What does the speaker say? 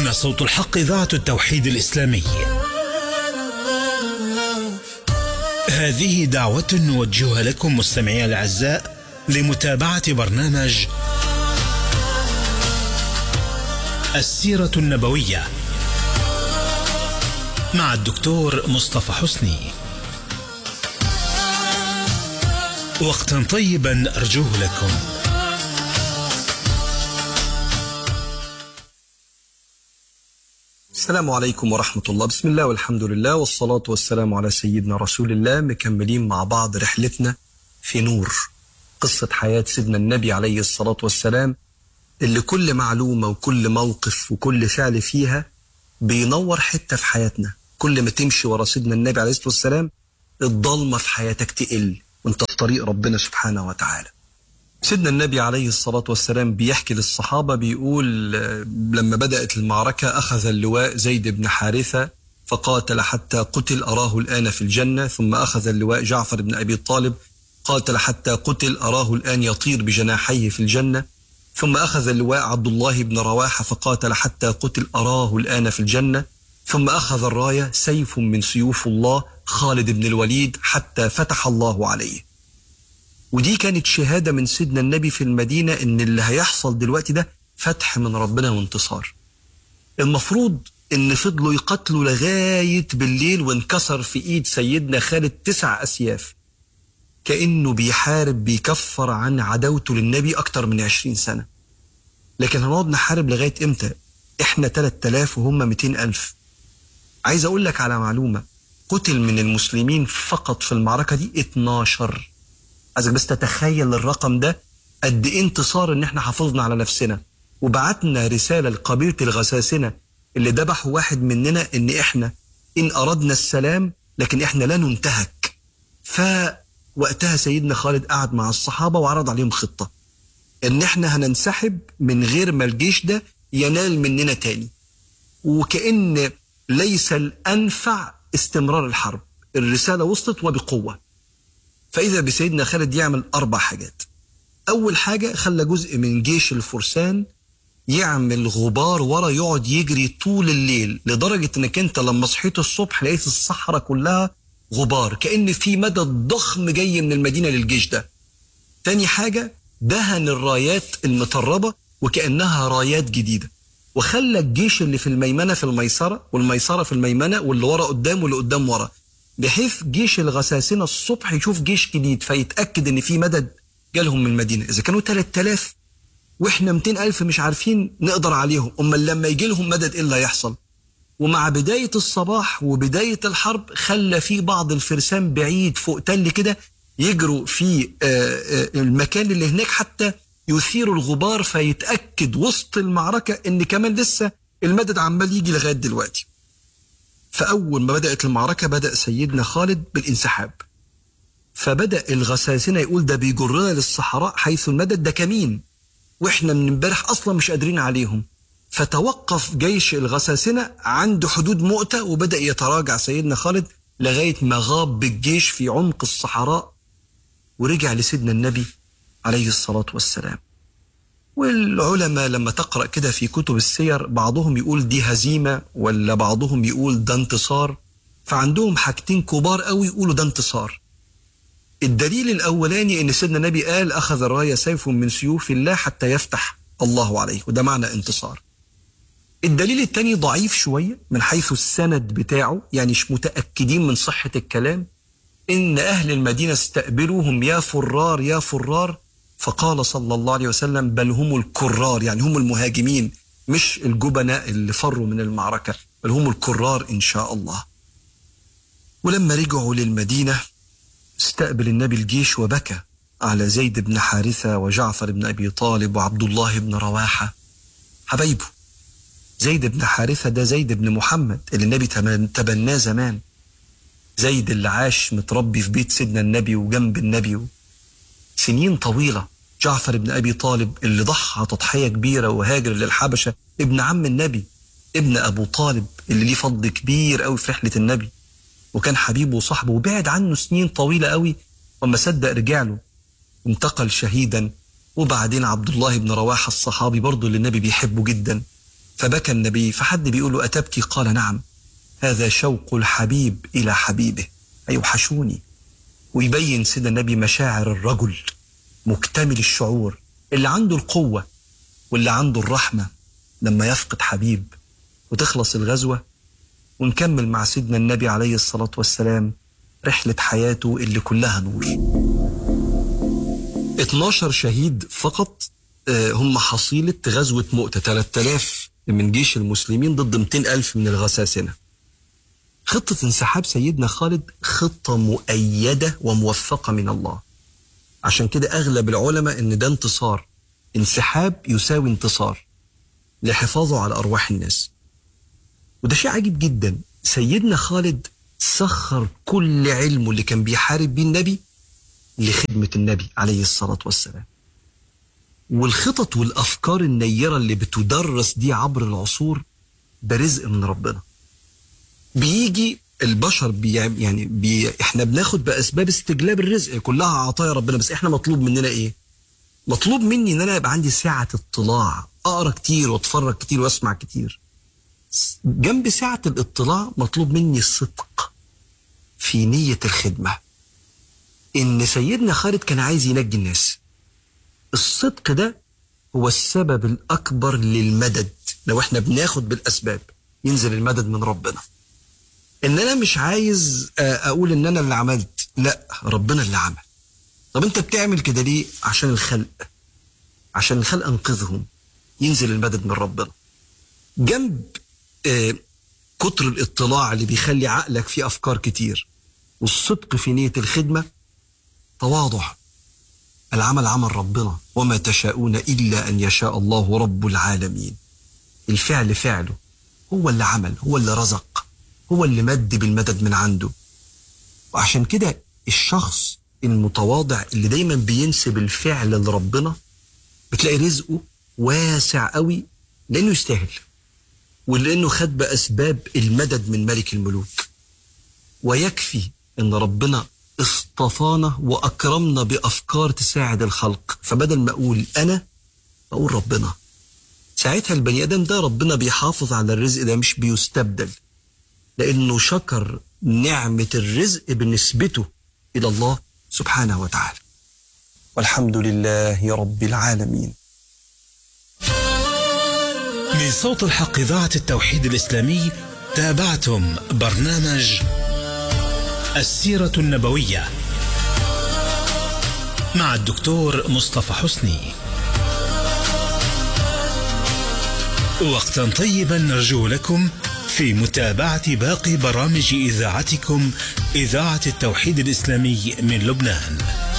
هنا صوت الحق إذاعة التوحيد الإسلامي هذه دعوة نوجهها لكم مستمعي الأعزاء لمتابعة برنامج السيرة النبوية مع الدكتور مصطفى حسني وقتا طيبا أرجوه لكم السلام عليكم ورحمة الله بسم الله والحمد لله والصلاة والسلام على سيدنا رسول الله مكملين مع بعض رحلتنا في نور قصة حياة سيدنا النبي عليه الصلاة والسلام اللي كل معلومة وكل موقف وكل فعل فيها بينور حتة في حياتنا كل ما تمشي ورا سيدنا النبي عليه الصلاة والسلام الضلمة في حياتك تقل وانت في طريق ربنا سبحانه وتعالى سيدنا النبي عليه الصلاة والسلام بيحكي للصحابة بيقول لما بدأت المعركة أخذ اللواء زيد بن حارثة فقاتل حتى قتل أراه الآن في الجنة ثم أخذ اللواء جعفر بن أبي طالب قاتل حتى قتل أراه الآن يطير بجناحيه في الجنة ثم أخذ اللواء عبد الله بن رواحة فقاتل حتى قتل أراه الآن في الجنة ثم أخذ الراية سيف من سيوف الله خالد بن الوليد حتى فتح الله عليه ودي كانت شهادة من سيدنا النبي في المدينة إن اللي هيحصل دلوقتي ده فتح من ربنا وانتصار المفروض إن فضلوا يقتلوا لغاية بالليل وانكسر في إيد سيدنا خالد تسع أسياف كأنه بيحارب بيكفر عن عداوته للنبي أكتر من عشرين سنة لكن هنقعد نحارب لغاية إمتى إحنا 3000 وهم 200 ألف عايز أقول لك على معلومة قتل من المسلمين فقط في المعركة دي 12 عايزك بس تتخيل الرقم ده قد ايه انتصار ان احنا حافظنا على نفسنا وبعتنا رساله لقبيله الغساسنه اللي ذبحوا واحد مننا ان احنا ان اردنا السلام لكن احنا لا ننتهك فوقتها سيدنا خالد قعد مع الصحابه وعرض عليهم خطه ان احنا هننسحب من غير ما الجيش ده ينال مننا تاني وكأن ليس الأنفع استمرار الحرب الرسالة وصلت وبقوة فإذا بسيدنا خالد يعمل أربع حاجات أول حاجة خلى جزء من جيش الفرسان يعمل غبار ورا يقعد يجري طول الليل لدرجة انك انت لما صحيت الصبح لقيت الصحراء كلها غبار كأن في مدد ضخم جاي من المدينة للجيش ده تاني حاجة دهن الرايات المطربة وكأنها رايات جديدة وخلى الجيش اللي في الميمنة في الميسرة والميسرة في الميمنة واللي ورا قدام واللي قدام ورا بحيث جيش الغساسنة الصبح يشوف جيش جديد فيتأكد ان في مدد جالهم من المدينة اذا كانوا 3000 واحنا 200 ألف مش عارفين نقدر عليهم امال لما يجي لهم مدد ايه اللي هيحصل ومع بداية الصباح وبداية الحرب خلى في بعض الفرسان بعيد فوق تل كده يجروا في المكان اللي هناك حتى يثيروا الغبار فيتأكد وسط المعركة ان كمان لسه المدد عمال يجي لغاية دلوقتي فأول ما بدأت المعركة بدأ سيدنا خالد بالانسحاب فبدأ الغساسنة يقول ده بيجرنا للصحراء حيث المدد ده كمين واحنا من امبارح اصلا مش قادرين عليهم فتوقف جيش الغساسنة عند حدود مؤتة وبدأ يتراجع سيدنا خالد لغاية ما غاب بالجيش في عمق الصحراء ورجع لسيدنا النبي عليه الصلاة والسلام والعلماء لما تقرأ كده في كتب السير بعضهم يقول دي هزيمة ولا بعضهم يقول ده انتصار فعندهم حاجتين كبار قوي يقولوا ده انتصار الدليل الأولاني إن سيدنا النبي قال أخذ الراية سيف من سيوف الله حتى يفتح الله عليه وده معنى انتصار الدليل الثاني ضعيف شوية من حيث السند بتاعه يعني مش متأكدين من صحة الكلام إن أهل المدينة استقبلوهم يا فرار يا فرار فقال صلى الله عليه وسلم بل هم الكرار يعني هم المهاجمين مش الجبناء اللي فروا من المعركة بل هم الكرار إن شاء الله ولما رجعوا للمدينة استقبل النبي الجيش وبكى على زيد بن حارثة وجعفر بن أبي طالب وعبد الله بن رواحة حبايبه زيد بن حارثة ده زيد بن محمد اللي النبي تبناه زمان زيد اللي عاش متربي في بيت سيدنا النبي وجنب النبي سنين طويلة جعفر بن أبي طالب اللي ضحى تضحية كبيرة وهاجر للحبشة ابن عم النبي ابن أبو طالب اللي ليه فضل كبير قوي في رحلة النبي وكان حبيبه وصاحبه وبعد عنه سنين طويلة قوي وما صدق رجع له انتقل شهيدا وبعدين عبد الله بن رواحة الصحابي برضه اللي النبي بيحبه جدا فبكى النبي فحد بيقول له أتبكي قال نعم هذا شوق الحبيب إلى حبيبه أيوحشوني ويبين سيدنا النبي مشاعر الرجل مكتمل الشعور اللي عنده القوة واللي عنده الرحمة لما يفقد حبيب وتخلص الغزوة ونكمل مع سيدنا النبي عليه الصلاة والسلام رحلة حياته اللي كلها نور 12 شهيد فقط هم حصيلة غزوة مؤتة 3000 من جيش المسلمين ضد 200 ألف من الغساسنة خطة انسحاب سيدنا خالد خطة مؤيدة وموفقة من الله عشان كده أغلب العلماء إن ده انتصار انسحاب يساوي انتصار لحفاظه على أرواح الناس وده شيء عجيب جدا سيدنا خالد سخر كل علمه اللي كان بيحارب بيه النبي لخدمة النبي عليه الصلاة والسلام والخطط والأفكار النيرة اللي بتدرس دي عبر العصور ده رزق من ربنا بيجي البشر بي يعني بي احنا بناخد باسباب استجلاب الرزق كلها عطايا ربنا بس احنا مطلوب مننا ايه؟ مطلوب مني ان انا يبقى عندي سعه اطلاع اقرا كتير واتفرج كتير واسمع كتير جنب سعه الاطلاع مطلوب مني الصدق في نيه الخدمه ان سيدنا خالد كان عايز ينجي الناس الصدق ده هو السبب الاكبر للمدد لو احنا بناخد بالاسباب ينزل المدد من ربنا ان انا مش عايز اقول ان انا اللي عملت لا ربنا اللي عمل طب انت بتعمل كده ليه عشان الخلق عشان الخلق انقذهم ينزل المدد من ربنا جنب آه كتر الاطلاع اللي بيخلي عقلك فيه افكار كتير والصدق في نيه الخدمه تواضع العمل عمل ربنا وما تشاءون الا ان يشاء الله رب العالمين الفعل فعله هو اللي عمل هو اللي رزق هو اللي مد بالمدد من عنده وعشان كده الشخص المتواضع اللي دايما بينسب الفعل لربنا بتلاقي رزقه واسع قوي لانه يستاهل ولانه خد باسباب المدد من ملك الملوك ويكفي ان ربنا اصطفانا واكرمنا بافكار تساعد الخلق فبدل ما اقول انا اقول ربنا ساعتها البني ادم ده ربنا بيحافظ على الرزق ده مش بيستبدل لانه شكر نعمه الرزق بنسبته الى الله سبحانه وتعالى والحمد لله رب العالمين من صوت الحق إذاعة التوحيد الإسلامي تابعتم برنامج السيرة النبوية مع الدكتور مصطفى حسني وقتا طيبا نرجو لكم في متابعة باقي برامج إذاعتكم إذاعة التوحيد الإسلامي من لبنان